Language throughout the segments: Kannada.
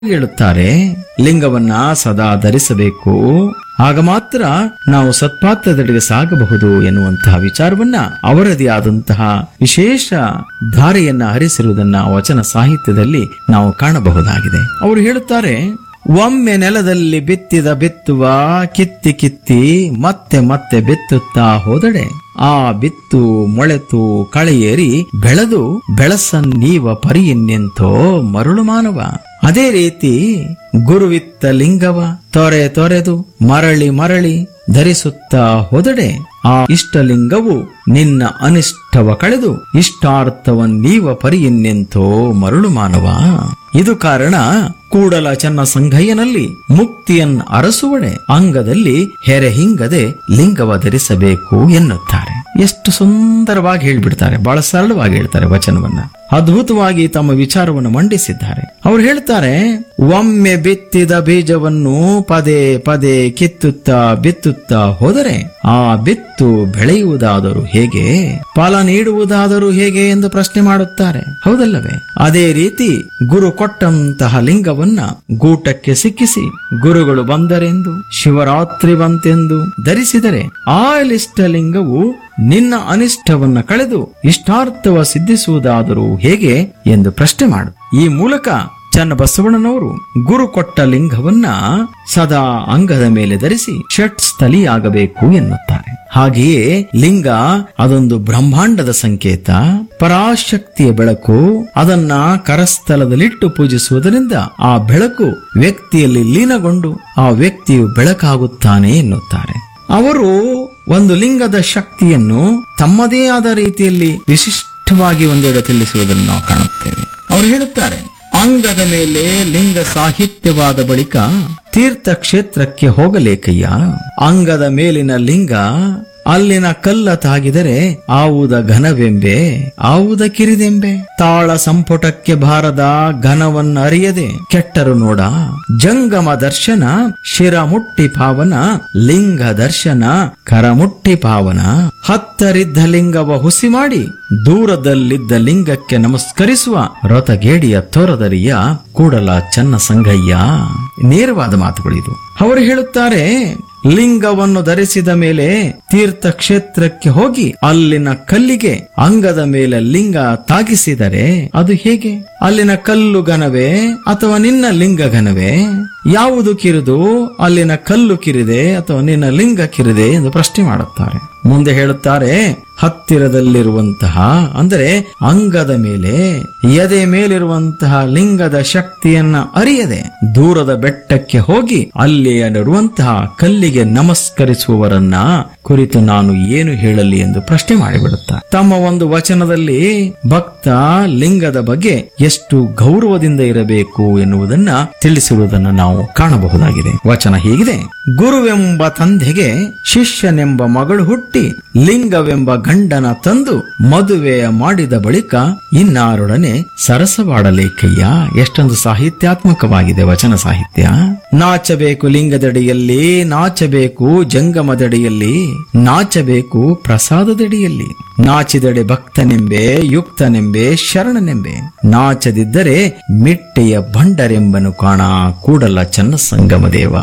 ಹೇಳುತ್ತಾರೆ ಲಿಂಗವನ್ನ ಸದಾ ಧರಿಸಬೇಕು ಆಗ ಮಾತ್ರ ನಾವು ಸತ್ಪಾತ್ರದೆಡೆಗೆ ಸಾಗಬಹುದು ಎನ್ನುವಂತಹ ವಿಚಾರವನ್ನ ಅವರದೇ ಆದಂತಹ ವಿಶೇಷ ಧಾರೆಯನ್ನ ಹರಿಸಿರುವುದನ್ನ ವಚನ ಸಾಹಿತ್ಯದಲ್ಲಿ ನಾವು ಕಾಣಬಹುದಾಗಿದೆ ಅವರು ಹೇಳುತ್ತಾರೆ ಒಮ್ಮೆ ನೆಲದಲ್ಲಿ ಬಿತ್ತಿದ ಬಿತ್ತುವ ಕಿತ್ತಿ ಕಿತ್ತಿ ಮತ್ತೆ ಮತ್ತೆ ಬಿತ್ತುತ್ತಾ ಹೋದಡೆ ಆ ಬಿತ್ತು ಮೊಳೆತು ಕಳೆಯೇರಿ ಬೆಳೆದು ಬೆಳಸನ್ನೀವ ಪರಿಯನ್ನೆಂತೋ ಮರುಳು ಮಾನವ ಅದೇ ರೀತಿ ಗುರುವಿತ್ತ ಲಿಂಗವ ತೊರೆ ತೊರೆದು ಮರಳಿ ಮರಳಿ ಧರಿಸುತ್ತಾ ಹೋದಡೆ ಆ ಇಷ್ಟಲಿಂಗವು ನಿನ್ನ ಅನಿಷ್ಟವ ಕಳೆದು ಇಷ್ಟಾರ್ಥವನ್ನೀವ ಪರಿಯನ್ನೆಂತೋ ಮರುಳು ಮಾನವ ಇದು ಕಾರಣ ಕೂಡಲ ಚನ್ನ ಸಂಘಯ್ಯನಲ್ಲಿ ಮುಕ್ತಿಯನ್ ಅರಸುವಡೆ ಅಂಗದಲ್ಲಿ ಹೆರೆ ಹಿಂಗದೆ ಲಿಂಗವ ಧರಿಸಬೇಕು ಎನ್ನುತ್ತಾರೆ ಎಷ್ಟು ಸುಂದರವಾಗಿ ಹೇಳ್ಬಿಡ್ತಾರೆ ಬಹಳ ಸರಳವಾಗಿ ಹೇಳ್ತಾರೆ ವಚನವನ್ನ ಅದ್ಭುತವಾಗಿ ತಮ್ಮ ವಿಚಾರವನ್ನು ಮಂಡಿಸಿದ್ದಾರೆ ಅವ್ರು ಹೇಳ್ತಾರೆ ಒಮ್ಮೆ ಬಿತ್ತಿದ ಬೀಜವನ್ನು ಪದೇ ಪದೇ ಕಿತ್ತುತ್ತಾ ಬಿತ್ತುತ್ತಾ ಹೋದರೆ ಆ ಬಿತ್ತು ಬೆಳೆಯುವುದಾದರೂ ಹೇಗೆ ಫಲ ನೀಡುವುದಾದರೂ ಹೇಗೆ ಎಂದು ಪ್ರಶ್ನೆ ಮಾಡುತ್ತಾರೆ ಹೌದಲ್ಲವೇ ಅದೇ ರೀತಿ ಗುರು ಕೊಟ್ಟಂತಹ ಲಿಂಗವನ್ನ ಗೂಟಕ್ಕೆ ಸಿಕ್ಕಿಸಿ ಗುರುಗಳು ಬಂದರೆಂದು ಶಿವರಾತ್ರಿ ಬಂತೆಂದು ಧರಿಸಿದರೆ ಆ ಲಿಂಗವು ನಿನ್ನ ಅನಿಷ್ಟವನ್ನ ಕಳೆದು ಇಷ್ಟಾರ್ಥವ ಸಿದ್ಧಿಸುವುದಾದರೂ ಹೇಗೆ ಎಂದು ಪ್ರಶ್ನೆ ಮಾಡು ಈ ಮೂಲಕ ಚನ್ನಬಸವಣ್ಣನವರು ಗುರು ಕೊಟ್ಟ ಲಿಂಗವನ್ನ ಸದಾ ಅಂಗದ ಮೇಲೆ ಧರಿಸಿ ಷಟ್ ಸ್ಥಲಿಯಾಗಬೇಕು ಎನ್ನುತ್ತಾರೆ ಹಾಗೆಯೇ ಲಿಂಗ ಅದೊಂದು ಬ್ರಹ್ಮಾಂಡದ ಸಂಕೇತ ಪರಾಶಕ್ತಿಯ ಬೆಳಕು ಅದನ್ನ ಕರಸ್ಥಲದಲ್ಲಿಟ್ಟು ಪೂಜಿಸುವುದರಿಂದ ಆ ಬೆಳಕು ವ್ಯಕ್ತಿಯಲ್ಲಿ ಲೀನಗೊಂಡು ಆ ವ್ಯಕ್ತಿಯು ಬೆಳಕಾಗುತ್ತಾನೆ ಎನ್ನುತ್ತಾರೆ ಅವರು ಒಂದು ಲಿಂಗದ ಶಕ್ತಿಯನ್ನು ತಮ್ಮದೇ ಆದ ರೀತಿಯಲ್ಲಿ ವಿಶಿಷ್ಟವಾಗಿ ಒಂದೆಡೆ ತಿಳಿಸುವುದನ್ನು ನಾವು ಕಾಣುತ್ತೇವೆ ಅವರು ಹೇಳುತ್ತಾರೆ ಅಂಗದ ಮೇಲೆ ಲಿಂಗ ಸಾಹಿತ್ಯವಾದ ಬಳಿಕ ತೀರ್ಥ ಕ್ಷೇತ್ರಕ್ಕೆ ಹೋಗಲೇಕಯ್ಯ ಅಂಗದ ಮೇಲಿನ ಲಿಂಗ ಅಲ್ಲಿನ ಕಲ್ಲ ತಾಗಿದರೆ ಆವುದ ಘನವೆಂಬೆ ಆವುದ ಕಿರಿದೆಂಬೆ ತಾಳ ಸಂಪುಟಕ್ಕೆ ಬಾರದ ಘನವನ್ನ ಅರಿಯದೆ ಕೆಟ್ಟರು ನೋಡ ಜಂಗಮ ದರ್ಶನ ಶಿರ ಮುಟ್ಟಿ ಪಾವನ ಲಿಂಗ ದರ್ಶನ ಕರಮುಟ್ಟಿ ಪಾವನ ಹತ್ತರಿದ್ದ ಲಿಂಗವ ಹುಸಿ ಮಾಡಿ ದೂರದಲ್ಲಿದ್ದ ಲಿಂಗಕ್ಕೆ ನಮಸ್ಕರಿಸುವ ರಥಗೇಡಿಯ ತೋರದರಿಯ ಕೂಡಲ ಚನ್ನ ಸಂಗಯ್ಯ ನೇರವಾದ ಮಾತುಗಳು ಇದು ಅವರು ಹೇಳುತ್ತಾರೆ ಲಿಂಗವನ್ನು ಧರಿಸಿದ ಮೇಲೆ ತೀರ್ಥ ಕ್ಷೇತ್ರಕ್ಕೆ ಹೋಗಿ ಅಲ್ಲಿನ ಕಲ್ಲಿಗೆ ಅಂಗದ ಮೇಲೆ ಲಿಂಗ ತಾಗಿಸಿದರೆ ಅದು ಹೇಗೆ ಅಲ್ಲಿನ ಕಲ್ಲು ಘನವೇ ಅಥವಾ ನಿನ್ನ ಲಿಂಗ ಘನವೇ ಯಾವುದು ಕಿರಿದು ಅಲ್ಲಿನ ಕಲ್ಲು ಕಿರಿದೆ ಅಥವಾ ನಿನ್ನ ಲಿಂಗ ಕಿರಿದೆ ಎಂದು ಪ್ರಶ್ನೆ ಮಾಡುತ್ತಾರೆ ಮುಂದೆ ಹೇಳುತ್ತಾರೆ ಹತ್ತಿರದಲ್ಲಿರುವಂತಹ ಅಂದರೆ ಅಂಗದ ಮೇಲೆ ಎದೆ ಮೇಲಿರುವಂತಹ ಲಿಂಗದ ಶಕ್ತಿಯನ್ನ ಅರಿಯದೆ ದೂರದ ಬೆಟ್ಟಕ್ಕೆ ಹೋಗಿ ಅಲ್ಲಿಯಲ್ಲಿರುವಂತಹ ಕಲ್ಲಿಗೆ ನಮಸ್ಕರಿಸುವವರನ್ನ ಕುರಿತು ನಾನು ಏನು ಹೇಳಲಿ ಎಂದು ಪ್ರಶ್ನೆ ಮಾಡಿಬಿಡುತ್ತಾರೆ ತಮ್ಮ ಒಂದು ವಚನದಲ್ಲಿ ಭಕ್ತ ಲಿಂಗದ ಬಗ್ಗೆ ಎಷ್ಟು ಗೌರವದಿಂದ ಇರಬೇಕು ಎನ್ನುವುದನ್ನ ತಿಳಿಸಿರುವುದನ್ನು ನಾವು ಕಾಣಬಹುದಾಗಿದೆ ವಚನ ಹೀಗಿದೆ ಗುರುವೆಂಬ ತಂದೆಗೆ ಶಿಷ್ಯನೆಂಬ ಮಗಳು ಹುಟ್ಟಿ ಲಿಂಗವೆಂಬ ಗಂಡನ ತಂದು ಮದುವೆಯ ಮಾಡಿದ ಬಳಿಕ ಇನ್ನಾರೊಡನೆ ಸರಸವಾಡಲೇಕಯ್ಯ ಎಷ್ಟೊಂದು ಸಾಹಿತ್ಯಾತ್ಮಕವಾಗಿದೆ ವಚನ ಸಾಹಿತ್ಯ ನಾಚಬೇಕು ಲಿಂಗದಡಿಯಲ್ಲಿ ನಾಚಬೇಕು ಜಂಗಮದಡಿಯಲ್ಲಿ ನಾಚಬೇಕು ಪ್ರಸಾದದಡಿಯಲ್ಲಿ ನಾಚಿದಡೆ ಭಕ್ತನೆಂಬೆ ಯುಕ್ತನೆಂಬೆ ಶರಣನೆಂಬೆ ನಾಚದಿದ್ದರೆ ಮಿಟ್ಟೆಯ ಬಂಡರೆಂಬನು ಕಾಣ ಕೂಡಲ ಚನ್ನ ಸಂಗಮ ದೇವ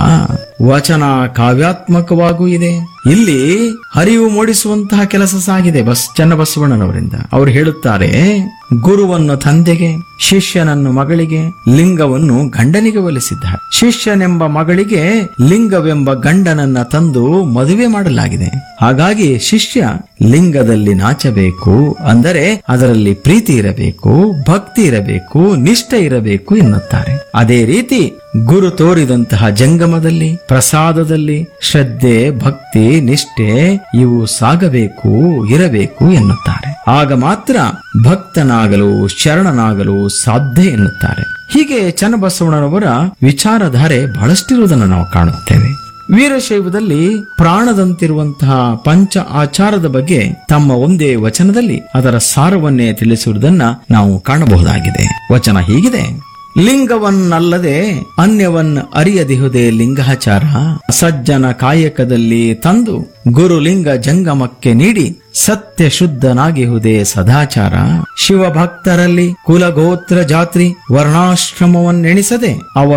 ವಚನ ಕಾವ್ಯಾತ್ಮಕವಾಗೂ ಇದೆ ಇಲ್ಲಿ ಹರಿವು ಮೂಡಿಸುವಂತಹ ಕೆಲಸ ಸಾಗಿದೆ ಬಸ್ ಚನ್ನಬಸವಣ್ಣನವರಿಂದ ಅವರು ಹೇಳುತ್ತಾರೆ ಗುರುವನ್ನು ತಂದೆಗೆ ಶಿಷ್ಯನನ್ನು ಮಗಳಿಗೆ ಲಿಂಗವನ್ನು ಗಂಡನಿಗೆ ಒಲಿಸಿದ್ದಾರೆ ಶಿಷ್ಯನೆಂಬ ಮಗಳಿಗೆ ಲಿಂಗವೆಂಬ ಗಂಡನನ್ನ ತಂದು ಮದುವೆ ಮಾಡಲಾಗಿದೆ ಹಾಗಾಗಿ ಶಿಷ್ಯ ಲಿಂಗದಲ್ಲಿ ನಾಚಬೇಕು ಅಂದರೆ ಅದರಲ್ಲಿ ಪ್ರೀತಿ ಇರಬೇಕು ಭಕ್ತಿ ಇರಬೇಕು ನಿಷ್ಠೆ ಇರಬೇಕು ಎನ್ನುತ್ತಾರೆ ಅದೇ ರೀತಿ ಗುರು ತೋರಿದಂತಹ ಜಂಗಮದಲ್ಲಿ ಪ್ರಸಾದದಲ್ಲಿ ಶ್ರದ್ಧೆ ಭಕ್ತಿ ನಿಷ್ಠೆ ಇವು ಸಾಗಬೇಕು ಇರಬೇಕು ಎನ್ನುತ್ತಾರೆ ಆಗ ಮಾತ್ರ ಭಕ್ತನಾಗಲು ಶರಣನಾಗಲು ಸಾಧ್ಯ ಎನ್ನುತ್ತಾರೆ ಹೀಗೆ ಚನ್ನಬಸವಣ್ಣನವರ ವಿಚಾರಧಾರೆ ಬಹಳಷ್ಟಿರುವುದನ್ನು ನಾವು ಕಾಣುತ್ತೇವೆ ವೀರಶೈವದಲ್ಲಿ ಪ್ರಾಣದಂತಿರುವಂತಹ ಪಂಚ ಆಚಾರದ ಬಗ್ಗೆ ತಮ್ಮ ಒಂದೇ ವಚನದಲ್ಲಿ ಅದರ ಸಾರವನ್ನೇ ತಿಳಿಸುವುದನ್ನ ನಾವು ಕಾಣಬಹುದಾಗಿದೆ ವಚನ ಹೀಗಿದೆ ಲಿಂಗವನ್ನಲ್ಲದೆ ಅನ್ಯವನ್ನ ಅರಿಯದಿಹುದೇ ಲಿಂಗಾಚಾರ ಸಜ್ಜನ ಕಾಯಕದಲ್ಲಿ ತಂದು ಗುರುಲಿಂಗ ಜಂಗಮಕ್ಕೆ ನೀಡಿ ಸತ್ಯ ಶುದ್ಧನಾಗಿಹುದೇ ಸದಾಚಾರ ಶಿವಭಕ್ತರಲ್ಲಿ ಕುಲಗೋತ್ರ ಜಾತ್ರಿ ವರ್ಣಾಶ್ರಮವನ್ನೆಣಿಸದೆ ಅವ